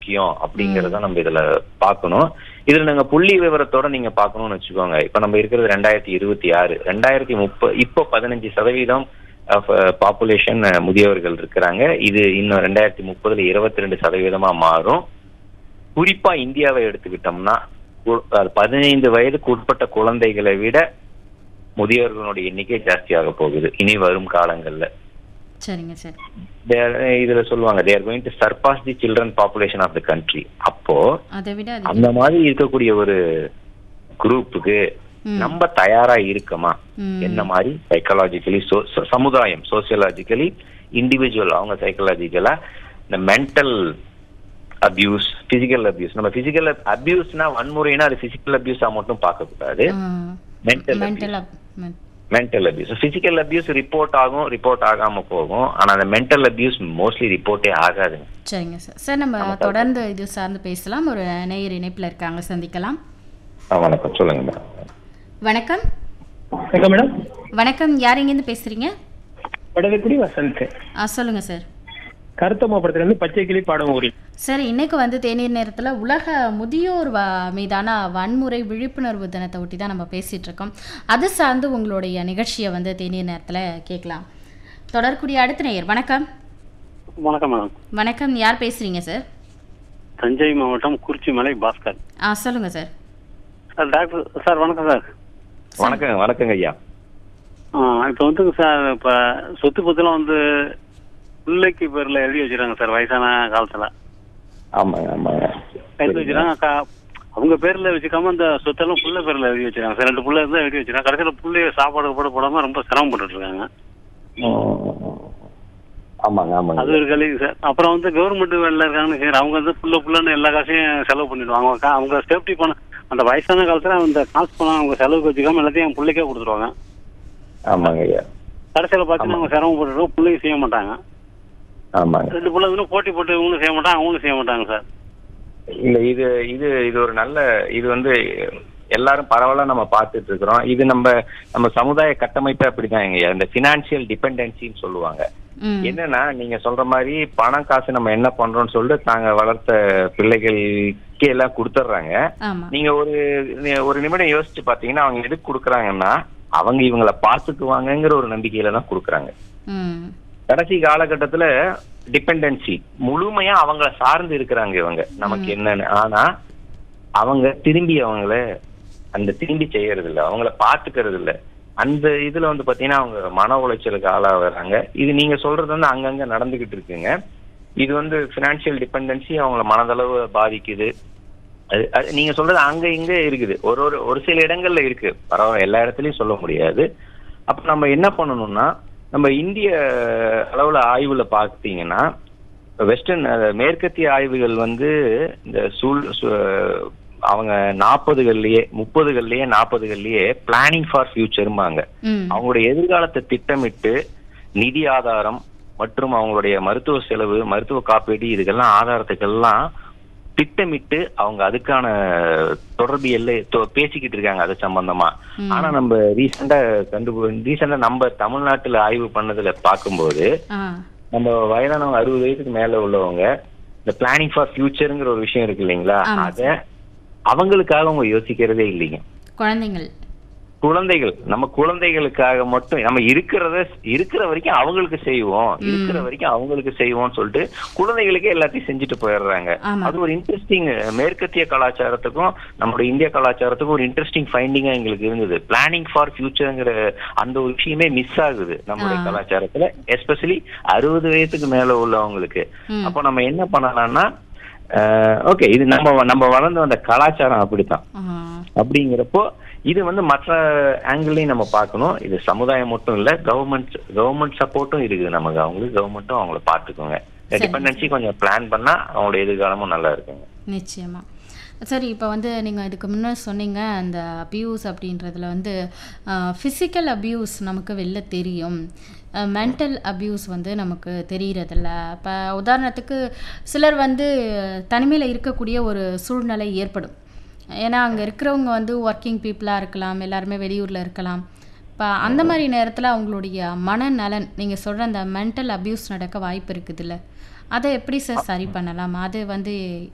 முக்கியம் அப்படிங்கறத நம்ம இதுல பார்க்கணும் இதுல நாங்க புள்ளி விவரத்தோட நீங்க பார்க்கணும்னு வச்சுக்கோங்க இப்ப நம்ம இருக்கிறது ரெண்டாயிரத்தி இருபத்தி ஆறு ரெண்டாயிரத்தி முப்பது இப்போ பதினஞ்சு சதவீதம் பாப்புலேஷன் முதியவர்கள் இருக்கிறாங்க இது இன்னும் ரெண்டாயிரத்தி முப்பதுல இருபத்தி ரெண்டு சதவீதமா மாறும் குறிப்பா இந்தியாவை எடுத்துக்கிட்டோம்னா கு- அது பதினைந்து வயதுக்கு உட்பட்ட குழந்தைகளை விட முதியவர்களுடைய எண்ணிக்கை ஜாஸ்தியாக போகுது இனி வரும் காலங்கள்ல சரிங்க சார் They are- இதுல சொல்லுவாங்க they're going to surpass the children population of the country அப்போ அதை விட அது அந்த மாதிரி இருக்கக்கூடிய ஒரு குரூப்புக்கு ம். நம்ம தயாரா இருக்கமா ம். என்ன மாதிரி சைக்காலஜிக்கலி சமுதாயம் சோசியலாஜிக்கலி இண்டிவிஜுவல் அவங்க சைக்காலஜிக்கலா இந்த மென்டல் அபியூஸ் பிசிக்கல் அபியூஸ் நம்ம பிசிக்கல் அபியூஸ்னா வன்முறைனா அது பிசிக்கல் அபியூஸா மட்டும் பார்க்க கூடாது mental mental mental abuse physical abuse report ஆகும் ரிப்போர்ட் ஆகாம போகும் ஆனா அந்த மென்டல் அபியூஸ் மோஸ்ட்லி ரிப்போர்ட்டே ஆகாதுங்க சரிங்க சார் சார் நம்ம தொடர்ந்து இது சார்ந்து பேசலாம் ஒரு நேயர் இணைப்பில் இருக்காங்க சந்திக்கலாம் ஆ, வணக்கம் சொல்லுங்க மேடம் வணக்கம் வணக்கம் மேடம் வணக்கம் யார் இங்கேருந்து பேசுறீங்க வடவேக்குடி வசந்த் ஆ சொல்லுங்க சார் கருத்தம்மா படத்துல இருந்து பச்சை கிளி பாடம் ஊரி சார் இன்னைக்கு வந்து தேநீர் நேரத்தில் உலக முதியோர் வ மீதான வன்முறை விழிப்புணர்வு தினத்தை ஒட்டி தான் நம்ம பேசிட்டு இருக்கோம் அது சார்ந்து உங்களுடைய நிகழ்ச்சியை வந்து தேநீர் நேரத்தில் கேட்கலாம் தொடர்க்கூடிய அடுத்த நேயர் வணக்கம் வணக்கம் மேடம் வணக்கம் யார் பேசுறீங்க சார் தஞ்சை மாவட்டம் குறிச்சிமலை பாஸ்கர் ஆ சொல்லுங்க சார் சார் டாக்டர் சார் வணக்கம் சார் வணக்கங்க வணக்கங்க ஐயா இப்போ வந்து சார் இப்போ சொத்து பத்தெல்லாம் வந்து பிள்ளைக்கு பேரில் எழுதி வச்சிருக்காங்க சார் வயசான காலத்தில் ஆமாங்க ஆமாங்க எழுதி வச்சிருக்காங்க கா- அவங்க பேர்ல வச்சுக்காம இந்த சொத்தெல்லாம் புள்ள பேர்ல எழுதி வச்சிருக்காங்க சார் ரெண்டு புள்ள இருந்தா எழுதி வச்சிருக்காங்க கடைசியில் புள்ளைய சாப்பாடு கூட போடாம ரொம்ப சிரமப்பட்டுட்டு இருக்காங்க ம். ஆமாங்க ஆமாங்க அது ஒரு கல்வி சார் அப்புறம் வந்து கவர்மெண்ட் வேலையில் இருக்காங்கன்னு சார் அவங்க வந்து புள்ள புள்ளன்னு எல்லா காசையும் செலவு பண்ணிடுவாங்க அவங்க கா- அவங்க சேஃப்டி பண்ண அந்த வயசான காலத்துல அந்த காசு பணம் அவங்க செலவுக்கு வச்சுக்காம எல்லாத்தையும் என் பிள்ளைக்கே கொடுத்துருவாங்க ஆமாங்க ஐயா கடைசியில் பார்த்தீங்கன்னா அவங்க சிரமப்பட்டுருவோம் பிள்ளைங்க செய்ய மாட்டாங்க ஆமாங்க ரெண்டு பிள்ளை வந்து போட்டி போட்டு இவங்களும் செய்ய மாட்டாங்க அவங்களும் செய்ய மாட்டாங்க சார் இல்ல இது இது இது ஒரு நல்ல இது வந்து எல்லாரும் பரவலா நம்ம பார்த்துட்டு இருக்கிறோம் இது நம்ம நம்ம சமுதாய கட்டமைப்பு அப்படிதான் ஐயா இந்த பினான்சியல் டிபெண்டன்சின்னு சொல்லுவாங்க ம் என்னன்னா நீங்க சொல்ற மாதிரி பணம் காசு நம்ம என்ன பண்றோம்னு சொல்லிட்டு தாங்க வளர்த்த பிள்ளைகளுக்கே எல்லாம் கொடுத்துட்றாங்க ஆமாம் நீங்க ஒரு நி- ஒரு நிமிடம் யோசிச்சு பாத்தீங்கன்னா அவங்க எதுக்கு கொடுக்குறாங்கன்னா அவங்க இவங்கள பார்த்துக்குவாங்கங்கிற ஒரு நம்பிக்கையில தான் கொடுக்குறாங்க ம் கடைசி காலகட்டத்துல டிபெண்டன்சி முழுமையா அவங்கள சார்ந்து இருக்கிறாங்க இவங்க நமக்கு என்னன்னு ஆனா அவங்க திரும்பி அவங்கள அந்த திரும்பி செய்யறது இல்ல அவங்கள பாத்துக்கிறது இல்ல அந்த இதுல வந்து பாத்தீங்கன்னா அவங்க மன உளைச்சலுக்கு ஆளாகிறாங்க இது நீங்க சொல்றது வந்து அங்கங்க நடந்துகிட்டு இருக்குங்க இது வந்து பினான்சியல் டிபெண்டன்சி அவங்கள மனதளவு பாதிக்குது அது அது நீங்க சொல்றது அங்க இங்க இருக்குது ஒரு ஒரு ஒரு சில இடங்கள்ல இருக்கு பரவாயில்ல எல்லா இடத்துலயும் சொல்ல முடியாது அப்ப நம்ம என்ன பண்ணணும்னா நம்ம இந்திய அளவுல ஆய்வுல பார்த்தீங்கன்னா வெஸ்டர்ன் மேற்கத்திய ஆய்வுகள் வந்து இந்த சூழ் சு- அவங்க நாற்பதுகள்லயே முப்பதுகள்லயே நாற்பதுகள்லயே பிளானிங் ஃபார் ஃபியூச்சர்ம்பாங்க ம் அவங்களுடைய எதிர்காலத்தை திட்டமிட்டு நிதி ஆதாரம் மற்றும் அவங்களுடைய மருத்துவ செலவு மருத்துவ காப்பீடு இதுக்கெல்லாம் ஆதாரத்துக்கெல்லாம் திட்டமிட்டு அவங்க அதுக்கான தொடர்பு எல்லை தொ- பேசிக்கிட்டு இருக்காங்க அது சம்பந்தமா ம். ஆனா நம்ம ரீசெண்டா கண்டு ரீசெண்டா நம்ம தமிழ்நாட்டுல ஆய்வு பண்ணதுல பார்க்கும்போது ஆ நம்ம வயதானவங்க அறுபது வயசுக்கு மேல உள்ளவங்க இந்த பிளானிங் ஃபார் ஃபியூச்சருங்கிற ஒரு விஷயம் இருக்கு இல்லைங்களா ஆமா. அத அவங்களுக்காக அவங்க யோசிக்கிறதே இல்லைங்க குழந்தைங்கள் குழந்தைகள் நம்ம குழந்தைகளுக்காக மட்டும் நம்ம இருக்கிறத இருக்கிற வரைக்கும் அவங்களுக்கு செய்வோம் இருக்கிற வரைக்கும் அவங்களுக்கு செய்வோம்னு சொல்லிட்டு குழந்தைகளுக்கே எல்லாத்தையும் செஞ்சுட்டு போயிடுறாங்க ஆமா. அது ஒரு இன்ட்ரெஸ்டிங் மேற்கத்திய கலாச்சாரத்துக்கும் நம்மளுடைய இந்திய கலாச்சாரத்துக்கும் ஒரு இன்ட்ரெஸ்டிங் ஃபைண்டிங்கா எங்களுக்கு இருந்தது பிளானிங் ஃபார் ஃபியூச்சர்ங்கிற அந்த ஒரு விஷயமே மிஸ் ஆகுது நம்மளுடைய ஆ. கலாச்சாரத்துல எஸ்பெஷலி அறுபது வயசுக்கு மேல உள்ளவங்களுக்கு ம். அப்போ நம்ம என்ன பண்ணலாம்னா ஓகே இது நம்ம நம்ம வளர்ந்து வந்த கலாச்சாரம் அப்படித்தான் ஆ அப்படிங்கிறப்போ இது வந்து மற்ற ஆங்கிள்லையும் நம்ம பார்க்கணும் இது சமுதாயம் மட்டும் இல்ல கவர்மெண்ட் கவர்மெண்ட் சப்போர்ட்டும் இருக்குது நமக்கு அவங்களுக்கு கவர்மெண்ட்டும் அவங்கள பார்த்துக்கோங்க இந்த சரி. டிபெண்டன்சி கொஞ்சம் பிளான் பண்ணா அவங்களோட எதிர்காலமும் நல்லா இருக்குங்க நிச்சயமா சரி இப்போ வந்து நீங்கள் இதுக்கு முன்னே சொன்னீங்க அந்த அபியூஸ் அப்படின்றதுல வந்து ஃபிசிக்கல் அபியூஸ் நமக்கு வெளில தெரியும் மென்டல் அபியூஸ் வந்து நமக்கு தெரியறதில்ல இப்போ உதாரணத்துக்கு சிலர் வந்து தனிமையில் இருக்கக்கூடிய ஒரு சூழ்நிலை ஏற்படும் ஏன்னா அங்கே இருக்கிறவங்க வந்து ஒர்க்கிங் பீப்புளாக இருக்கலாம் எல்லாருமே வெளியூரில் இருக்கலாம் இப்போ அந்த மாதிரி நேரத்தில் அவங்களுடைய மனநலன் நீங்கள் சொல்கிற அந்த மென்டல் அபியூஸ் நடக்க வாய்ப்பு இருக்குதுல்ல அதை எப்படி சார் சரி பண்ணலாம் அது வந்து